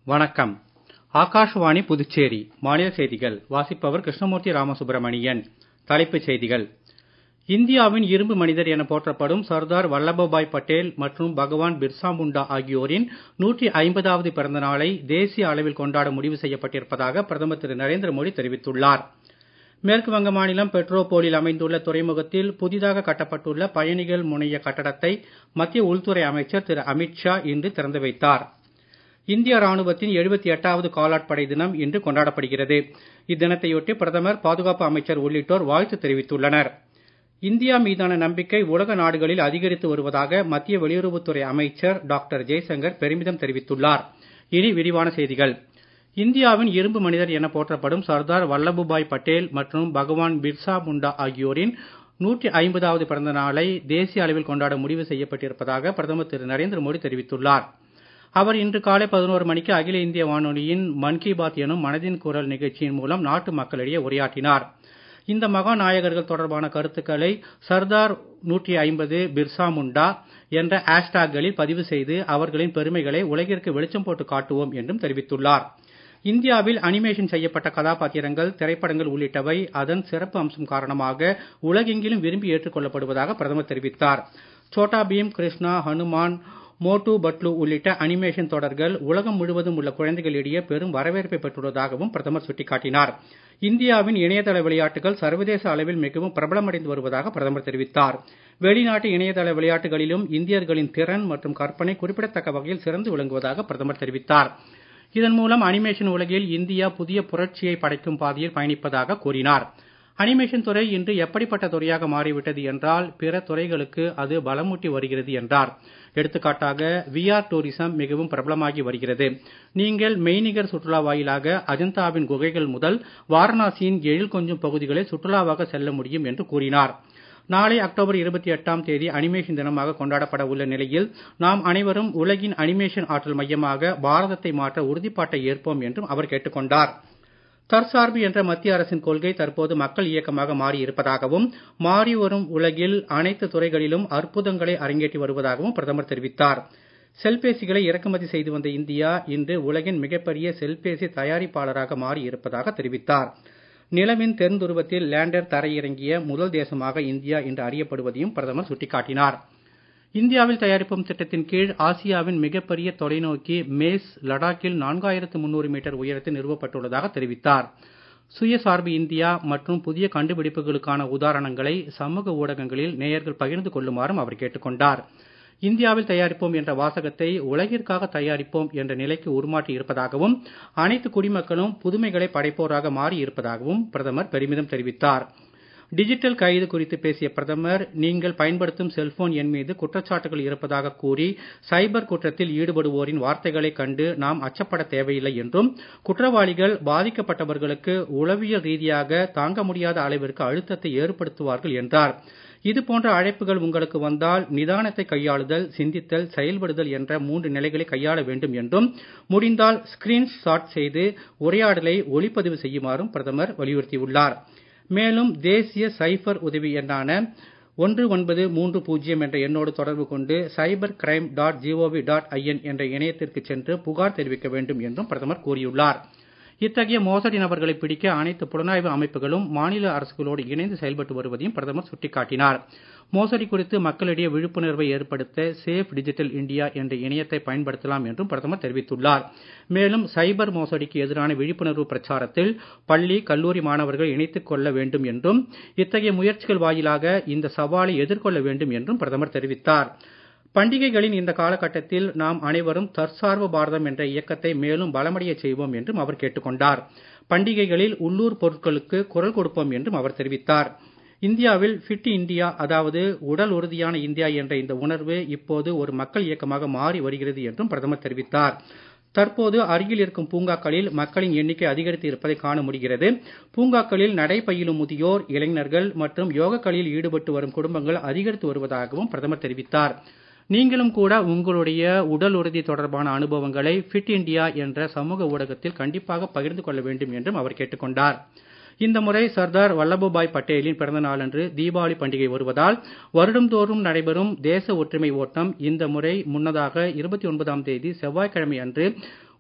வணக்கம் ஆகாஷ்வாணி புதுச்சேரி மாநில செய்திகள் வாசிப்பவர் கிருஷ்ணமூர்த்தி ராமசுப்ரமணியன் தலைப்புச் செய்திகள் இந்தியாவின் இரும்பு மனிதர் என போற்றப்படும் சர்தார் வல்லபபாய் பட்டேல் மற்றும் பகவான் பிர்சா முண்டா ஆகியோரின் நூற்றி ஐம்பதாவது பிறந்த நாளை தேசிய அளவில் கொண்டாட முடிவு செய்யப்பட்டிருப்பதாக பிரதமர் திரு நரேந்திர மோடி தெரிவித்துள்ளார் மேற்கு வங்க மாநிலம் பெட்ரோபோலில் அமைந்துள்ள துறைமுகத்தில் புதிதாக கட்டப்பட்டுள்ள பயணிகள் முனைய கட்டடத்தை மத்திய உள்துறை அமைச்சர் திரு அமித் ஷா இன்று திறந்து வைத்தார் இந்திய ராணுவத்தின் 78வது காலாட்படை தினம் இன்று கொண்டாடப்படுகிறது இத்தினத்தையொட்டி பிரதமர் பாதுகாப்பு அமைச்சர் உள்ளிட்டோர் வாழ்த்து தெரிவித்துள்ளனர் இந்தியா மீதான நம்பிக்கை உலக நாடுகளில் அதிகரித்து வருவதாக மத்திய வெளியுறவுத்துறை அமைச்சர் டாக்டர் ஜெய்சங்கர் பெருமிதம் தெரிவித்துள்ளார் இனி விரிவான செய்திகள் இந்தியாவின் இரும்பு மனிதர் என போற்றப்படும் சர்தார் வல்லபபாய் பட்டேல் மற்றும் பகவான் பிர்சா முண்டா ஆகியோரின் நூற்றி ஐம்பதாவது பிறந்த நாளை தேசிய அளவில் கொண்டாட முடிவு செய்யப்பட்டிருப்பதாக பிரதமர் திரு நரேந்திர மோடி தெரிவித்துள்ளார் அவர் இன்று காலை பதினோரு மணிக்கு அகில இந்திய வானொலியின் மன் கி பாத் எனும் மனதின் குரல் நிகழ்ச்சியின் மூலம் நாட்டு மக்களிடையே உரையாற்றினார் இந்த மகாநாயகர்கள் தொடர்பான கருத்துக்களை சர்தார் நூற்றி ஐம்பது பிர்சா முண்டா என்ற ஹேஷ்டாக்களில் பதிவு செய்து அவர்களின் பெருமைகளை உலகிற்கு வெளிச்சம் போட்டு காட்டுவோம் என்றும் தெரிவித்துள்ளார் இந்தியாவில் அனிமேஷன் செய்யப்பட்ட கதாபாத்திரங்கள் திரைப்படங்கள் உள்ளிட்டவை அதன் சிறப்பு அம்சம் காரணமாக உலகெங்கிலும் விரும்பி ஏற்றுக்கொள்ளப்படுவதாக பிரதமர் தெரிவித்தார் சோட்டா பீம் கிருஷ்ணா ஹனுமான் மோட்டு பட்லு உள்ளிட்ட அனிமேஷன் தொடர்கள் உலகம் முழுவதும் உள்ள குழந்தைகளிடையே பெரும் வரவேற்பை பெற்றுள்ளதாகவும் பிரதமர் சுட்டிக்காட்டினார் இந்தியாவின் இணையதள விளையாட்டுகள் சர்வதேச அளவில் மிகவும் பிரபலமடைந்து வருவதாக பிரதமர் தெரிவித்தார் வெளிநாட்டு இணையதள விளையாட்டுகளிலும் இந்தியர்களின் திறன் மற்றும் கற்பனை குறிப்பிடத்தக்க வகையில் சிறந்து விளங்குவதாக பிரதமர் தெரிவித்தார் இதன் மூலம் அனிமேஷன் உலகில் இந்தியா புதிய புரட்சியை படைக்கும் பாதையில் பயணிப்பதாக கூறினார் அனிமேஷன் துறை இன்று எப்படிப்பட்ட துறையாக மாறிவிட்டது என்றால் பிற துறைகளுக்கு அது பலமூட்டி வருகிறது என்றார் எடுத்துக்காட்டாக விஆர் டூரிசம் மிகவும் பிரபலமாகி வருகிறது நீங்கள் மெய்நிகர் சுற்றுலா வாயிலாக அஜந்தாவின் குகைகள் முதல் வாரணாசியின் எழில் கொஞ்சம் பகுதிகளை சுற்றுலாவாக செல்ல முடியும் என்று கூறினார் நாளை அக்டோபர் 28ஆம் தேதி அனிமேஷன் தினமாக கொண்டாடப்பட உள்ள நிலையில் நாம் அனைவரும் உலகின் அனிமேஷன் ஆற்றல் மையமாக பாரதத்தை மாற்ற உறுதிப்பாட்டை ஏற்போம் என்றும் அவர் கேட்டுக்கொண்டார் தற்சார்பு என்ற மத்திய அரசின் கொள்கை தற்போது மக்கள் இயக்கமாக மாறி இருப்பதாகவும் மாறி வரும் உலகில் அனைத்து துறைகளிலும் அற்புதங்களை அரங்கேற்றி வருவதாகவும் பிரதமர் தெரிவித்தார் செல்பேசிகளை இறக்குமதி செய்து வந்த இந்தியா இன்று உலகின் மிகப்பெரிய செல்பேசி தயாரிப்பாளராக மாறி இருப்பதாக தெரிவித்தார் நிலவின் தென் துருவத்தில் லேண்டர் தரையிறங்கிய முதல் தேசமாக இந்தியா இன்று அறியப்படுவதையும் பிரதமர் சுட்டிக்காட்டினார் இந்தியாவில் தயாரிப்போம் திட்டத்தின் கீழ் ஆசியாவின் மிகப்பெரிய தொலைநோக்கி மேஸ் லடாக்கில் நான்காயிரத்து முன்னூறு மீட்டர் உயரத்தில் நிறுவப்பட்டுள்ளதாக தெரிவித்தார் சுயசார்பு இந்தியா மற்றும் புதிய கண்டுபிடிப்புகளுக்கான உதாரணங்களை சமூக ஊடகங்களில் நேயர்கள் பகிர்ந்து கொள்ளுமாறும் அவர் கேட்டுக்கொண்டார் இந்தியாவில் தயாரிப்போம் என்ற வாசகத்தை உலகிற்காக தயாரிப்போம் என்ற நிலைக்கு உருமாற்றி இருப்பதாகவும் அனைத்து குடிமக்களும் புதுமைகளை படைப்போராக மாறி இருப்பதாகவும் பிரதமர் பெருமிதம் தெரிவித்தார் டிஜிட்டல் கைது குறித்து பேசிய பிரதமர் நீங்கள் பயன்படுத்தும் செல்போன் எண் மீது குற்றச்சாட்டுகள் இருப்பதாக கூறி சைபர் குற்றத்தில் ஈடுபடுவோரின் வார்த்தைகளை கண்டு நாம் அச்சப்பட தேவையில்லை என்றும் குற்றவாளிகள் பாதிக்கப்பட்டவர்களுக்கு உளவியல் ரீதியாக தாங்க முடியாத அளவிற்கு அழுத்தத்தை ஏற்படுத்துவார்கள் என்றார் இது போன்ற அழைப்புகள் உங்களுக்கு வந்தால் நிதானத்தை கையாளுதல் சிந்தித்தல் செயல்படுதல் என்ற மூன்று நிலைகளை கையாள வேண்டும் என்றும் முடிந்தால் ஸ்கிரீன் ஷாட் செய்து உரையாடலை ஒளிப்பதிவு செய்யுமாறும் பிரதமர் வலியுறுத்தியுள்ளார் மேலும் தேசிய சைபர் உதவி எண்ணான ஒன்று ஒன்பது மூன்று பூஜ்ஜியம் என்ற எண்ணோடு தொடர்பு கொண்டு cyber crime dot G O V dot I N என்ற இணையத்திற்கு சென்று புகார் தெரிவிக்க வேண்டும் என்றும் பிரதமர் கூறியுள்ளார் இத்தகைய மோசடி நபர்களை பிடிக்க அனைத்து புலனாய்வு அமைப்புகளும் மாநில அரசுகளோடு இணைந்து செயல்பட்டு வருவதையும் பிரதமர் சுட்டிக்காட்டினார் மோசடி குறித்து மக்களிடையே விழிப்புணர்வை ஏற்படுத்த சேஃப் டிஜிட்டல் இந்தியா என்ற இணையத்தை பயன்படுத்தலாம் என்றும் பிரதமர் தெரிவித்துள்ளார் மேலும் சைபர் மோசடிக்கு எதிரான விழிப்புணர்வு பிரச்சாரத்தில் பள்ளி கல்லூரி மாணவர்கள் இணைத்துக் கொள்ள வேண்டும் என்றும் இத்தகைய முயற்சிகள் வாயிலாக இந்த சவாலை எதிர்கொள்ள வேண்டும் என்றும் பிரதமர் தெரிவித்தார் பண்டிகைகளின் இந்த காலகட்டத்தில் நாம் அனைவரும் தற்சார்பு பாரதம் என்ற இயக்கத்தை மேலும் பலமடைய செய்வோம் என்றும் அவர் கேட்டுக்கொண்டார் பண்டிகைகளில் உள்ளூர் பொருட்களுக்கு குரல் கொடுப்போம் என்றும் அவர் தெரிவித்தார் இந்தியாவில் ஃபிட் இந்தியா அதாவது உடல் உறுதியான இந்தியா என்ற இந்த உணர்வு இப்போது ஒரு மக்கள் இயக்கமாக மாறி வருகிறது என்றும் பிரதமர் தெரிவித்தார் தற்போது அருகில் இருக்கும் பூங்காக்களில் மக்களின் எண்ணிக்கை அதிகரித்து இருப்பதை காண முடிகிறது பூங்காக்களில் நடைபயிலும் முதியோர் இளைஞர்கள் மற்றும் யோகக்களில் ஈடுபட்டு வரும் குடும்பங்கள் அதிகரித்து வருவதாகவும் பிரதமர் தெரிவித்தார் நீங்களும் கூட உங்களுடைய உடல் உறுதி தொடர்பான அனுபவங்களை ஃபிட் இந்தியா என்ற சமூக ஊடகத்தில் கண்டிப்பாக பகிர்ந்து கொள்ள வேண்டும் என்றும் அவர் கேட்டுக்கொண்டார் இந்த முறை சர்தார் வல்லபபாய் பட்டேலின் பிறந்த நாளன்று தீபாவளி பண்டிகை வருவதால் வருடம்தோறும் நடைபெறும் தேச ஒற்றுமை ஓட்டம் இந்த முறை முன்னதாக 29ஆம் தேதி செவ்வாய்க்கிழமை அன்று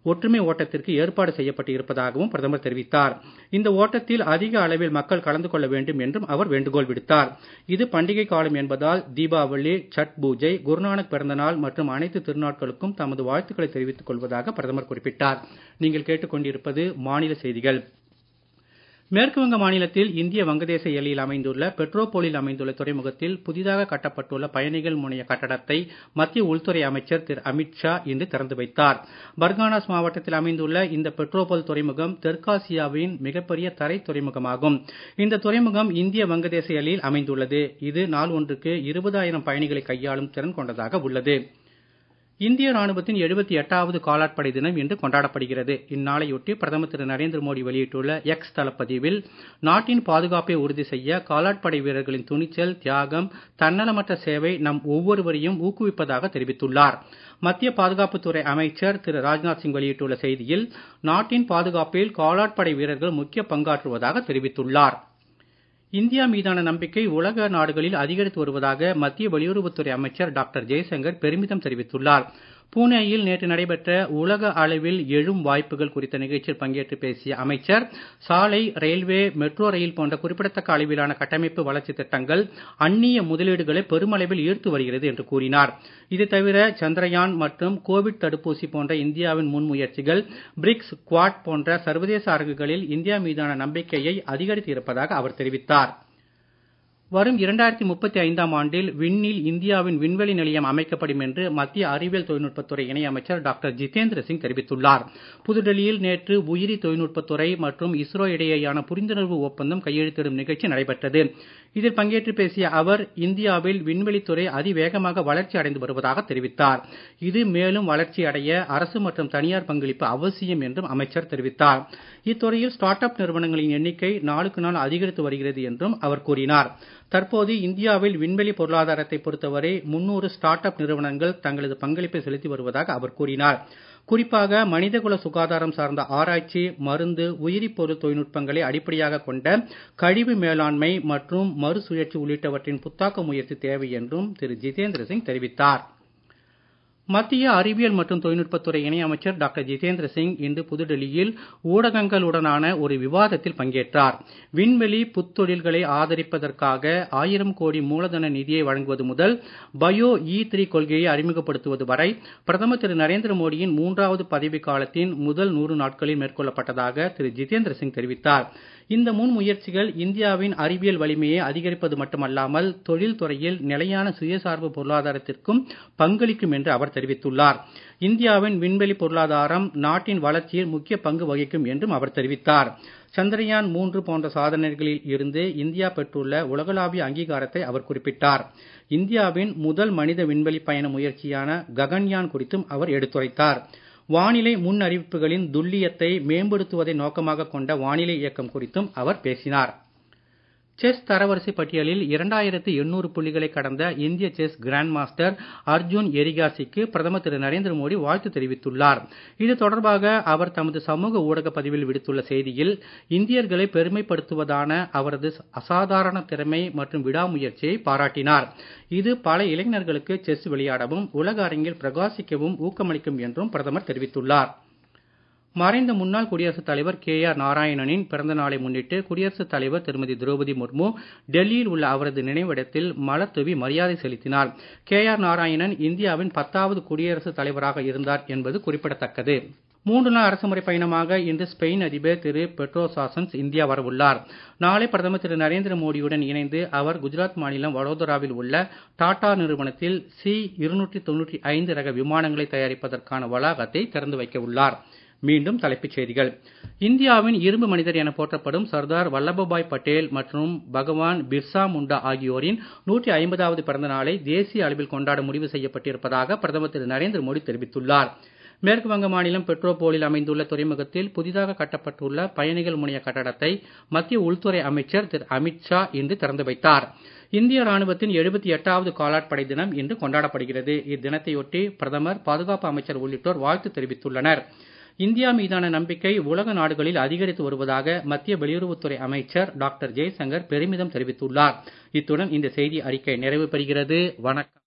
ஒற்றுமை ஓட்டத்திற்கு ஏற்பாடு செய்யப்பட்டு இருப்பதாகவும் பிரதமர் தெரிவித்தார் இந்த ஓட்டத்தில் அதிக அளவில் மக்கள் கலந்து கொள்ள வேண்டும் என்றும் அவர் வேண்டுகோள் விடுத்தார் இது பண்டிகை காலம் என்பதால் தீபாவளி சட் பூஜை குருநானக் பிறந்த நாள் மற்றும் அனைத்து திருநாட்களுக்கும் தமது வாழ்த்துக்களை தெரிவித்துக் கொள்வதாக பிரதமர் குறிப்பிட்டார் நீங்கள் கேட்டுக்கொண்டிருப்பது மாநில செய்திகள் மேற்கு வங்க மாநிலத்தில் இந்திய வங்கதேச எல்லையில் அமைந்துள்ள பெட்ரோபோலில் அமைந்துள்ள துறைமுகத்தில் புதிதாக கட்டப்பட்டுள்ள பயணிகள் முனைய கட்டடத்தை மத்திய உள்துறை அமைச்சர் திரு அமித்ஷா இன்று திறந்து வைத்தார் பர்கானாஸ் மாவட்டத்தில் அமைந்துள்ள இந்த பெட்ரோபோல் துறைமுகம் தெற்காசியாவின் மிகப்பெரிய தரை துறைமுகமாகும் இந்த துறைமுகம் இந்திய வங்கதேச எல்லையில் அமைந்துள்ளது இது நாள் ஒன்றுக்கு இருபதாயிரம் பயணிகளை கையாளும் திறன் கொண்டதாக உள்ளது இந்திய ராணுவத்தின் எழுபத்தி எட்டாவது காலாட்படை தினம் இன்று கொண்டாடப்படுகிறது இந்நாளையொட்டி பிரதமர் திரு நரேந்திர மோடி வெளியிட்டுள்ள எக்ஸ் தளப்பதிவில் நாட்டின் பாதுகாப்பை உறுதி செய்ய காலாட்படை வீரர்களின் துணிச்சல் தியாகம் தன்னலமற்ற சேவை நம் ஒவ்வொருவரையும் ஊக்குவிப்பதாக தெரிவித்துள்ளார் மத்திய பாதுகாப்புத்துறை அமைச்சர் திரு ராஜ்நாத் சிங் வெளியிட்டுள்ள செய்தியில் நாட்டின் பாதுகாப்பில் காலாட்படை வீரர்கள் முக்கிய பங்காற்றுவதாக தெரிவித்துள்ளார் இந்தியா மீதான நம்பிக்கை உலக நாடுகளில் அதிகரித்து வருவதாக மத்திய வெளியுறவுத்துறை அமைச்சர் டாக்டர் ஜெய்சங்கர் பெருமிதம் தெரிவித்துள்ளார் பூனேயில் நேற்று நடைபெற்ற உலக அளவில் எழும் வாய்ப்புகள் குறித்த நிகழ்ச்சியில் பங்கேற்று பேசிய அமைச்சர் சாலை ரயில்வே மெட்ரோ ரயில் போன்ற குறிப்பிடத்தக்க அளவிலான கட்டமைப்பு வளர்ச்சி திட்டங்கள் அந்நிய முதலீடுகளை பெருமளவில் ஈர்த்து வருகிறது என்று கூறினார் இது தவிர சந்திரயான் மற்றும் கோவிட் தடுப்பூசி போன்ற இந்தியாவின் முன்முயற்சிகள் பிரிக்ஸ் குவாட் போன்ற சர்வதேச அரங்குகளில் இந்தியா மீதான நம்பிக்கையை அதிகரித்து இருப்பதாக அவர் தெரிவித்தார் வரும் இரண்டாயிரத்தி முப்பத்தி ஐந்தாம் ஆண்டில் விண்ணில் இந்தியாவின் விண்வெளி நிலையம் அமைக்கப்படும் என்று மத்திய அறிவியல் தொழில்நுட்பத்துறை இணையமைச்சர் டாக்டர் ஜிதேந்திர சிங் தெரிவித்துள்ளார் புதுடெல்லியில் நேற்று உயிரி தொழில்நுட்பத்துறை மற்றும் இஸ்ரோ இடையேயான புரிந்துணர்வு ஒப்பந்தம் கையெழுத்திடும் நிகழ்ச்சி நடைபெற்றது இதில் பங்கேற்று பேசிய அவர் இந்தியாவில் விண்வெளித்துறை அதிவேகமாக வளர்ச்சி அடைந்து வருவதாக தெரிவித்தார் இது மேலும் வளர்ச்சி அடைய அரசு மற்றும் தனியார் பங்களிப்பு அவசியம் என்றும் அமைச்சர் தெரிவித்தார் இத்துறையில் ஸ்டார்ட் அப் நிறுவனங்களின் எண்ணிக்கை நாளுக்கு நாள் அதிகரித்து வருகிறது என்றும் அவர் கூறினார் தற்போது இந்தியாவில் விண்வெளி பொருளாதாரத்தை பொறுத்தவரை முன்னூறு ஸ்டார்ட் அப் நிறுவனங்கள் தங்களது பங்களிப்பை செலுத்தி வருவதாக அவர் கூறினார் குறிப்பாக மனிதகுல சுகாதாரம் சார்ந்த ஆராய்ச்சி மருந்து உயிரி பொருள் தொழில்நுட்பங்களை அடிப்படையாக கொண்ட கழிவு மேலாண்மை மற்றும் மறுசுழற்சி உள்ளிட்டவற்றின் புத்தாக்க முயற்சி தேவை என்றும் திரு ஜிதேந்திர சிங் தெரிவித்தார் மத்திய அறிவியல் மற்றும் தொழில்நுட்பத்துறை இணையமைச்சர் டாக்டர் ஜிதேந்திர சிங் இன்று புதுடெல்லியில் ஊடகங்களுடனான ஒரு விவாதத்தில் பங்கேற்றார் விண்வெளி புத்தொழில்களை ஆதரிப்பதற்காக ஆயிரம் கோடி மூலதன நிதியை வழங்குவது முதல் பயோ இ த்ரீ கொள்கையை அறிமுகப்படுத்துவது வரை பிரதமர் திரு நரேந்திர மோடியின் மூன்றாவது பதவி காலத்தின் முதல் நூறு நாட்களில் மேற்கொள்ளப்பட்டதாக திரு ஜிதேந்திர சிங் தெரிவித்தார் இந்த முன்முயற்சிகள் இந்தியாவின் அறிவியல் வலிமையை அதிகரிப்பது மட்டுமல்லாமல் தொழில் துறையில் நிலையான சுயசார்பு பொருளாதாரத்திற்கும் பங்களிக்கும் என்று அவர் தெரிவித்துள்ளார் இந்தியாவின் விண்வெளி பொருளாதாரம் நாட்டின் வளர்ச்சியில் முக்கிய பங்கு வகிக்கும் என்றும் அவர் தெரிவித்தார் சந்திரயான் மூன்று போன்ற சாதனைகளில் இருந்து இந்தியா பெற்றுள்ள உலகளாவிய அங்கீகாரத்தை அவர் குறிப்பிட்டார் இந்தியாவின் முதல் மனித விண்வெளி பயண முயற்சியான ககன்யான் குறித்தும் அவர் எடுத்துரைத்தார் வானிலை முன் அறிவிப்புகளின் துல்லியத்தை மேம்படுத்துவதை நோக்கமாக கொண்ட வானிலை இயக்கம் குறித்தும் அவர் பேசினார் செஸ் தரவரிசை பட்டியலில் இரண்டாயிரத்து எண்ணூறு புள்ளிகளை கடந்த இந்திய செஸ் கிராண்ட் மாஸ்டர் அர்ஜுன் எரிகாசிக்கு பிரதமர் திரு நரேந்திர மோடி வாழ்த்து தெரிவித்துள்ளார் இது தொடர்பாக அவர் தமது சமூக ஊடக பதிவில் விடுத்துள்ள செய்தியில் இந்தியர்களை பெருமைப்படுத்துவதான அவரது அசாதாரண திறமை மற்றும் விடாமுயற்சியை பாராட்டினார் இது பல இளைஞர்களுக்கு செஸ் விளையாடவும் உலக அரங்கில் பிரகாசிக்கவும் ஊக்கமளிக்கும் என்றும் பிரதமர் தெரிவித்துள்ளார் மறைந்த முன்னாள் குடியரசுத் தலைவர் கே ஆர் நாராயணனின் பிறந்த நாளை முன்னிட்டு குடியரசுத் தலைவர் திருமதி திரௌபதி முர்மு டெல்லியில் உள்ள அவரது நினைவிடத்தில் மலர் தூவி மரியாதை செலுத்தினார் கே ஆர் நாராயணன் இந்தியாவின் பத்தாவது குடியரசுத் தலைவராக இருந்தார் என்பது குறிப்பிடத்தக்கது மூன்று நாள் அரசுமுறை பயணமாக இன்று ஸ்பெயின் அதிபர் திரு பெட்ரோ சாசன்ஸ் இந்தியா வரவுள்ளார் நாளை பிரதமர் திரு நரேந்திர மோடியுடன் இணைந்து அவர் குஜராத் மாநிலம் வடோதராவில் உள்ள டாடா நிறுவனத்தில் சி இருநூற்றி தொன்னூற்றி ஐந்து ரக விமானங்களை தயாரிப்பதற்கான வளாகத்தை திறந்து வைக்க உள்ளார் மீண்டும் தலைப்புச் செய்திகள் இந்தியாவின் இரும்பு மனிதர் என போற்றப்படும் சர்தார் வல்லபபாய் பட்டேல் மற்றும் பகவான் பிர்சா முண்டா ஆகியோரின் நூற்றி ஐம்பதாவது பிறந்த நாளை தேசிய அளவில் கொண்டாட முடிவு செய்யப்பட்டிருப்பதாக பிரதமர் திரு நரேந்திர மோடி தெரிவித்துள்ளார் மேற்கு வங்க மாநிலம் பெட்ரோபோலில் அமைந்துள்ள துறைமுகத்தில் புதிதாக கட்டப்பட்டுள்ள பயணிகள் முனைய கட்டடத்தை மத்திய உள்துறை அமைச்சர் திரு அமித்ஷா இன்று திறந்து வைத்தார் இந்திய ராணுவத்தின் எழுபத்தி எட்டாவது காலாட்படை தினம் இன்று கொண்டாடப்படுகிறது இத்தினத்தையொட்டி பிரதமர் பாதுகாப்பு அமைச்சர் உள்ளிட்டோர் வாழ்த்து தெரிவித்துள்ளனர் இந்தியா மீதான நம்பிக்கை உலக நாடுகளில் அதிகரித்து வருவதாக மத்திய வெளியுறவுத்துறை அமைச்சர் டாக்டர் ஜெய்சங்கர் பெருமிதம் தெரிவித்துள்ளார் இத்துடன் இந்த செய்தி அறிக்கை நிறைவு பெறுகிறது வணக்கம்